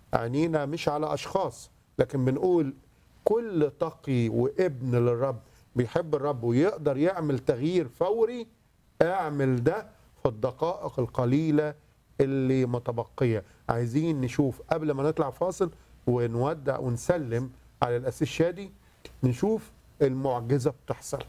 عينينا مش على اشخاص لكن بنقول كل تقي وابن للرب بيحب الرب ويقدر يعمل تغيير فوري اعمل ده في الدقائق القليله اللي متبقيه عايزين نشوف قبل ما نطلع فاصل ونودع ونسلم على الاسيس شادي نشوف المعجزه بتحصل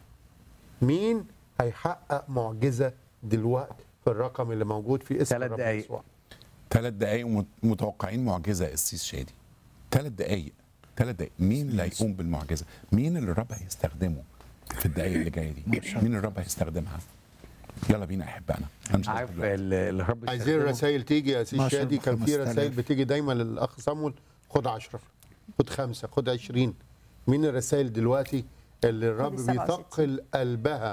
مين هيحقق معجزه دلوقتي في الرقم اللي موجود في اسم ثلاث الرب دقايق. يسوع ثلاث دقايق ومت- متوقعين معجزه السيس شادي ثلاث دقايق ثلاث دقايق مين اللي هيقوم بالمعجزه مين اللي الرب هيستخدمه في الدقايق اللي جايه دي مين الرب هيستخدمها يلا بينا احبائنا انا مش عارف عارف دلوقتي. ال- الرب عايزين استخدمه. الرسائل تيجي يا سيدي 12 شادي كان في 5000. رسائل بتيجي دايما للاخ صامول خد 10 خد خمسة خد 20 مين الرسائل دلوقتي اللي الرب خد 67. بيثقل قلبها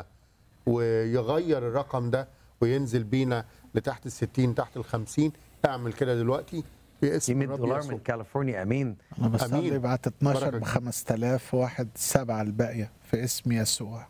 ويغير الرقم ده وينزل بينا لتحت ال 60 تحت ال 50 اعمل كده دلوقتي في في اسم 100 الرب دولار يسوع من كاليفورنيا امين انا بصلي أمين. بعت 12 بركة. ب 5000 واحد سبعه الباقيه في اسم يسوع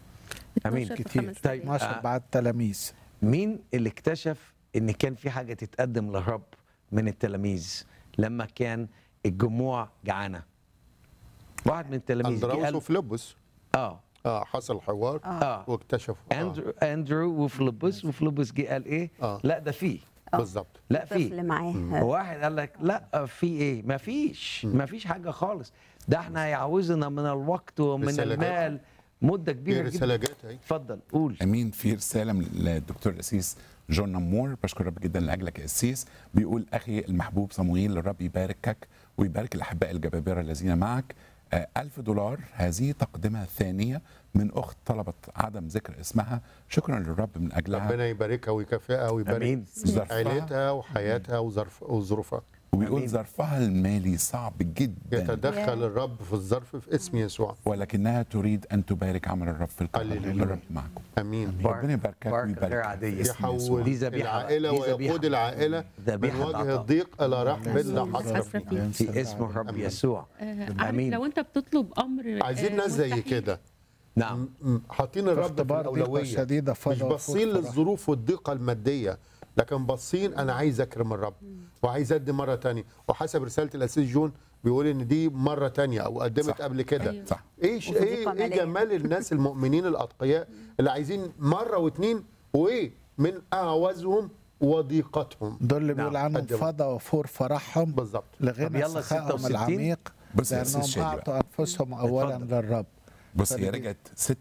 امين 12 كتير بخمس طيب. دقايق. 12 آه. بعت تلاميذ مين اللي اكتشف ان كان في حاجه تتقدم للرب من التلاميذ لما كان الجموع جعانه واحد من التلاميذ جه اندراوس قال وفيلبس اه اه حصل حوار اه واكتشفوا آه. اندرو اندرو وفلوبس وفلوبس جه قال ايه آه. لا ده فيه بالظبط لا طفل فيه معاه واحد قال لك لا في ايه ما فيش ما فيش حاجه خالص ده احنا هيعوزنا من الوقت ومن رسالة جت. المال مده في كبيره رساله جدا جت اهي اتفضل قول امين في رساله من للدكتور الاسيس جون نمور بشكر الرب جدا لاجلك يا اسيس بيقول اخي المحبوب صموئيل الرب يباركك ويبارك الاحباء الجبابره الذين معك آه، ألف دولار هذه تقدمة ثانية من أخت طلبت عدم ذكر اسمها شكرا للرب من أجلها ربنا يباركها ويكافئها ويبارك امين ظرفها عيلتها وحياتها وظرف وظروفها وبيقول أمين. ظرفها المالي صعب جدا يتدخل الرب في الظرف في اسم يسوع ولكنها تريد أن تبارك عمل الرب في القلب هللويا. الرب معكم امين ربنا يباركك بارك ويبارك غير عادية. في اسم يسوع. يحول دي ذبيحة. العائله دي ويقود ذبيحة. العائله من ذبيحة وجه عطاء. الضيق الى رحب لا حصر حسرة فيه فيه. في اسم الرب يسوع آه، عارف امين لو انت بتطلب امر عايزين آه، ناس زي مستحيل. كده نعم م- حاطين الرب في اختبار ضيقة الاولويه شديدة مش فضل باصين وفرح. للظروف والضيقه الماديه لكن باصين انا عايز اكرم الرب وعايز ادي مره تانية وحسب رساله الاسيس جون بيقول ان دي مره تانية او قدمت صح. قبل كده أيوة. صح ايش وفي ايه ضيقة ايه مالية. جمال الناس المؤمنين الاتقياء اللي عايزين مره واتنين وايه من اعوازهم وضيقتهم دول اللي نعم. بيقول عنهم قدموا. فضى وفور فرحهم بالظبط طب لغنى يلا سخائهم 66. العميق بص يا أسيس لانهم شادي بقى. اعطوا انفسهم اولا اتفضل. للرب بص هي فدي- رجعت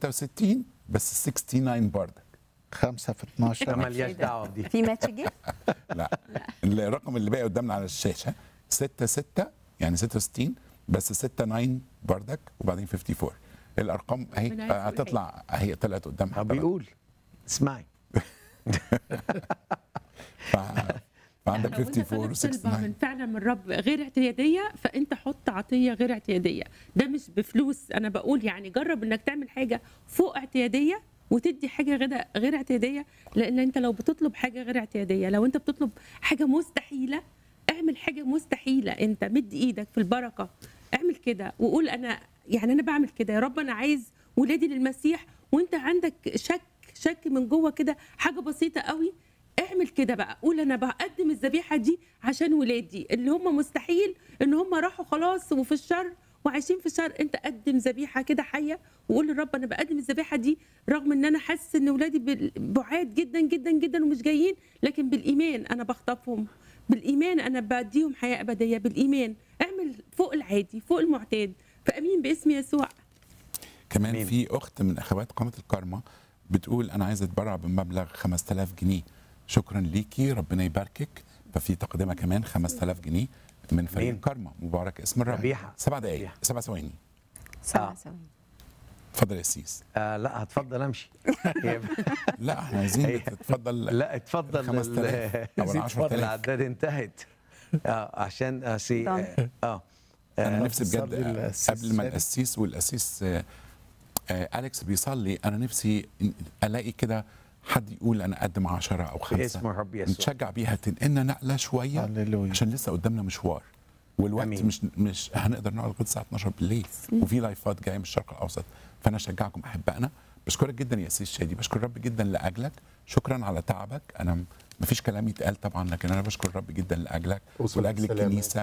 66 بس 69 بردك خمسة في ده 12 ملياش دعوه بدي في ماتش جه لا الرقم اللي باقي قدامنا على الشاشه 6 6 يعني 66 بس 6 9 بردك وبعدين 54 الارقام اهي ربنا يسوق آه، هتطلع اهي طلعت قدامها طب بيقول اسمعي ف... فعندك لو انت 54 و طلبت طلبه من 69 فعلا من الرب غير اعتياديه فانت حط عطيه غير اعتياديه ده مش بفلوس انا بقول يعني جرب انك تعمل حاجه فوق اعتياديه وتدي حاجه غير غير اعتياديه لان انت لو بتطلب حاجه غير اعتياديه لو انت بتطلب حاجه مستحيله اعمل حاجه مستحيله انت مد ايدك في البركه اعمل كده وقول انا يعني انا بعمل كده يا رب انا عايز ولادي للمسيح وانت عندك شك شك من جوه كده حاجه بسيطه قوي اعمل كده بقى قول انا بقدم الذبيحه دي عشان ولادي اللي هم مستحيل ان هم راحوا خلاص وفي الشر وعايشين في الشر انت قدم ذبيحه كده حيه وقول للرب انا بقدم الذبيحه دي رغم ان انا حاسس ان ولادي بال- بعاد جدا جدا جدا ومش جايين لكن بالايمان انا بخطفهم بالايمان انا بديهم حياه ابديه بالايمان اعمل فوق العادي فوق المعتاد فامين باسم يسوع كمان مين؟ في اخت من اخوات قامه الكارما بتقول انا عايزه اتبرع بمبلغ 5000 جنيه شكرا ليكي ربنا يباركك ففي تقدمه كمان 5000 جنيه من فريق مين؟ كارما مبارك اسم الرب ربيحة. سبع دقائق ربيحة. سبع ثواني سبعة آه. ثواني اتفضل يا سيس آه لا هتفضل امشي لا احنا عايزين هي- تتفضل لا اتفضل 5000 ال- او ال 10000 الاعداد انتهت اه عشان آه سي طبعا. اه, آه. انا آه، نفسي بجد تصلي آه، للأسيس قبل ما شادي. القسيس والقسيس آه، آه، اليكس بيصلي انا نفسي إن- الاقي كده حد يقول انا اقدم 10 او خمسة باسم الرب يسوع نتشجع بيها تنقلنا نقله شويه هللويا. عشان لسه قدامنا مشوار والوقت أمين. مش مش هنقدر نقعد لغايه الساعه 12 بالليل وفي لايفات جايه من الشرق الاوسط فانا اشجعكم احبائنا بشكرك جدا يا اسيس شادي بشكر الرب جدا لاجلك شكرا على تعبك انا م- مفيش كلام يتقال طبعا لكن انا بشكر الرب جدا لاجلك وصل ولاجل بالسلامة. الكنيسه